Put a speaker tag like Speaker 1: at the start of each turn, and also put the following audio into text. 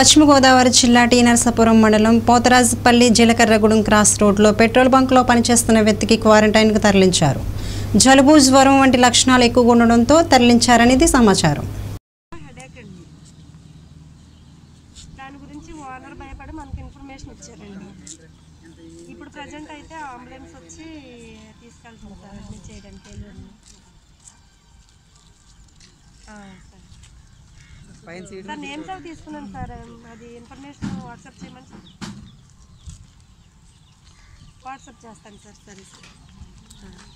Speaker 1: పశ్చిమ గోదావరి జిల్లా టీ నరసాపురం మండలం పోతరాజపల్లి జీలకర్రగూడెం క్రాస్ రోడ్లో పెట్రోల్ బంక్లో పనిచేస్తున్న వ్యక్తికి క్వారంటైన్కు తరలించారు జలుబు జ్వరం వంటి లక్షణాలు ఎక్కువగా ఉండడంతో తరలించారనేది సమాచారం
Speaker 2: హెడేక్ అండి దాని గురించి ఓనర్ భయపడి మనకి ఇన్ఫర్మేషన్ ఇచ్చారండి ఇప్పుడు ప్రజెంట్ అయితే అంబులెన్స్ వచ్చి తీసుకెళ్తుంది సార్ అడ్మిట్ చేయడానికి ఏలూరుని. ఆ, సార్ సార్ నేమ్స్ అవి తీసుకున్నాను సార్ అది ఇన్ఫర్మేషన్ వాట్సాప్ చేయమని సార్ వాట్సాప్ చేస్తాను సార్ సరే సార్ ఆ.